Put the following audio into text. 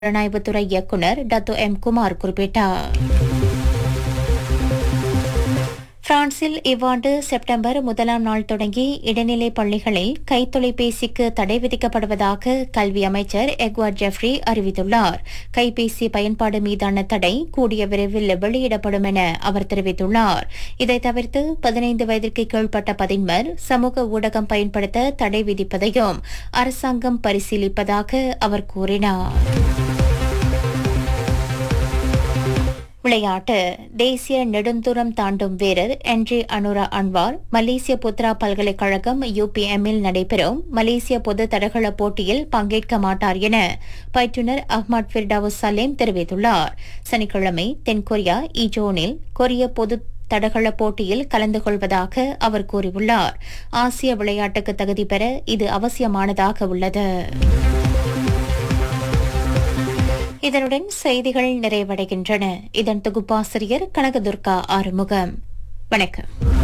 புலனாய்வுத்துறை இயக்குனர் Datuk M Kumar குறிப்பிட்டார் பிரான்சில் இவ்வாண்டு செப்டம்பர் முதலாம் நாள் தொடங்கி இடைநிலை பள்ளிகளில் கைத்தொலைபேசிக்கு தடை விதிக்கப்படுவதாக கல்வி அமைச்சர் எக்வார்ட் ஜெஃப்ரி அறிவித்துள்ளார் கைபேசி பயன்பாடு மீதான தடை கூடிய விரைவில் வெளியிடப்படும் என அவர் தெரிவித்துள்ளார் இதை தவிர்த்து பதினைந்து வயதிற்கு கீழ்ப்பட்ட பதின்மர் சமூக ஊடகம் பயன்படுத்த தடை விதிப்பதையும் அரசாங்கம் பரிசீலிப்பதாக அவர் கூறினார் விளையாட்டு தேசிய நெடுந்தூரம் தாண்டும் வீரர் என்ரி அனுரா அன்வார் மலேசிய புத்ரா பல்கலைக்கழகம் யுபிஎம்மில் நடைபெறும் மலேசிய பொது தடகள போட்டியில் பங்கேற்க மாட்டார் என பயிற்றுநர் அஹ்மத் ஃபிர்டாவுஸ் சலேம் தெரிவித்துள்ளார் சனிக்கிழமை தென்கொரியா ஈஜோனில் கொரிய பொது தடகள போட்டியில் கலந்து கொள்வதாக அவர் கூறியுள்ளார் ஆசிய விளையாட்டுக்கு தகுதி பெற இது அவசியமானதாக உள்ளது இதனுடன் செய்திகள் நிறைவடைகின்றன இதன் தொகுப்பாசிரியர் கனகதுர்கா ஆறுமுகம் வணக்கம்